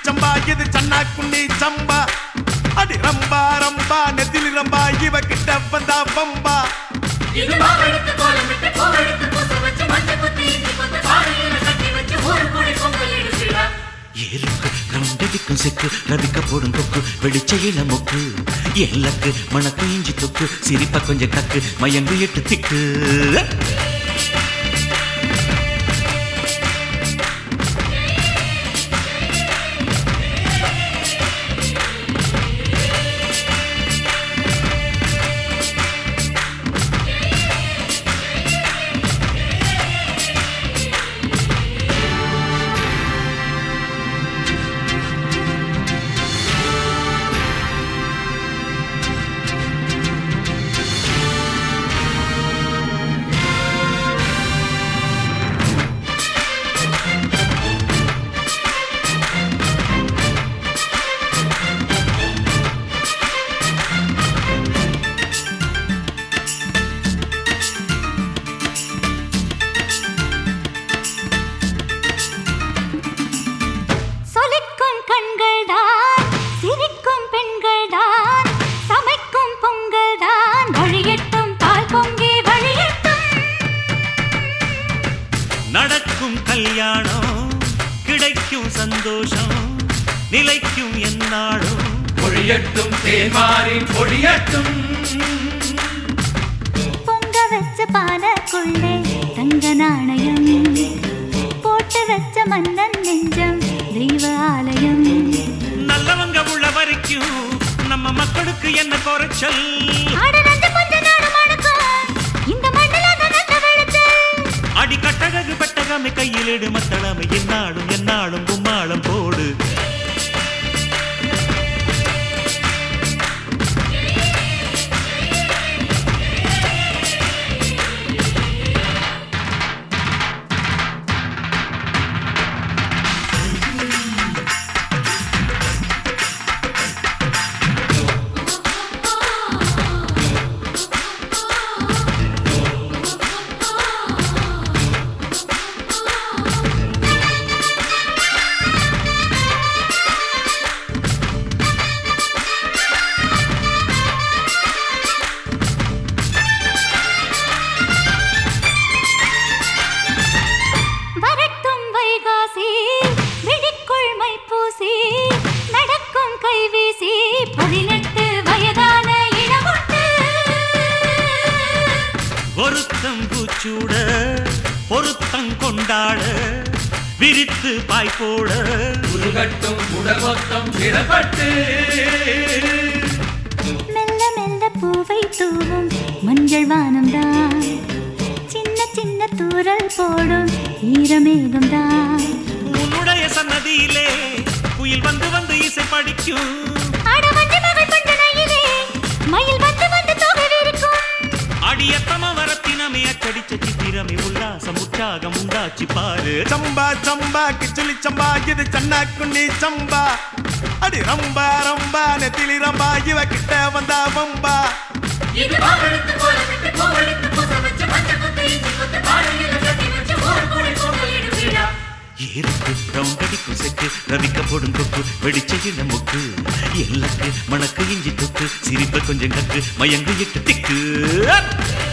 சம்பா இது சன்னா குண்ணி சம்பா அடி ரம்பா ரம்பா நெத்திலி ரம்பா இவ கிட்ட வந்தா பம்பா இது மாவெடுத்து கோலமிட்டு பூவெடுத்து பூச வச்சு மஞ்சள் குத்தி இஞ்சி கொத்து பானையில கட்டி வச்சு ஊரு கூடி பொங்கல் இடுகிறா ஏலுக்கு ரவுண்டடிக்கும் செக்கு ரவிக்க போடும் கொக்கு வெளிச்ச இளமுக்கு எல்லக்கு மணக்கு இஞ்சி தொக்கு சிரிப்பா கொஞ்சம் கக்கு மயங்கு எட்டு திக்கு சொலிக்கும் கண்கள் தான் சிரிக்கும் பெண்கள் தான் சமைக்கும் பொங்கல் தான் வழியட்டும் பால் பொங்கி வழியட்டும் நடக்கும் கல்யாணம் கிடைக்கும் சந்தோஷம் நிலைக்கும் என்னாடும் பொழியட்டும் தேமாறி பொழியட்டும் பொங்க வச்ச பானைக்குள்ளே தங்க நாணயம் போட்டு வச்ச மன்னன் நெஞ்சம் தெய்வ ஆலயம் நல்லவங்க உள்ள வரைக்கும் நம்ம மக்களுக்கு என்ன குறைச்சல் ஆட நஞ்ச கொஞ்ச நாடு மணக்கும் இந்த மண்ணில் அந்த நல்ல விளைச்சல் அடி கட்டழகு பெட்டகமை கையிலிடு மத்தளமை என்னாடும் என்னாடும் கும்மாளம் போடு வரட்டும் வைகாசி விழிக்குள் மைப்பூசி நடக்கும் கைவீசி பதினெட்டு வயதான இளமுட்டு ஒருத்தம் பூச்சூட பொருத்தம் கொண்டாட விரித்து பாய் போட உருகட்டும் உடல் மொத்தம் விடப்பட்டு மெல்ல மெல்ல பூவை தூவும் மஞ்சள் வானம்தான் சின்ன சின்ன தூறல் போடும் ஈரமேகம்தான் உன்னுடைய சன்னதியிலே குயில் வந்து வந்து இசை படிக்கும் ஆட வண்டி மகள் பண்டனையிலே மயில் வந்து வந்து தொகை விரிக்கும் அடியத்தம வரத்தினமே அச்சடிச்ச சித்திரமே உல்லாசம் உற்சாகம் உண்டாச்சு பாரு சம்பா சம்பா கிச்சுலி சம்பா இது சன்னா குண்ணி சம்பா அடி ரம்பா ரம்பா நெத்திலி ரம்பா இவ கிட்ட வந்தா பம்பா இது மாவெடுத்து கோலமிட்டு பூவெடுத்து பூச வச்சு மஞ்சள் குத்தி இஞ்சி கொத்து பானையில கட்டி வச்சு ஊரு கூடி பொங்கல் இடுகிறா ஏருக்கு ரவுண்டடிக்கும் செக்கு ரவிக்க போடும் கொக்கு வெடிச்ச இளமுக்கு எல்லக்கு மணக்கு இஞ்சி தொக்கு சிரிப்ப கொஞ்சம் கக்கு மயங்கு எட்டு திக்கு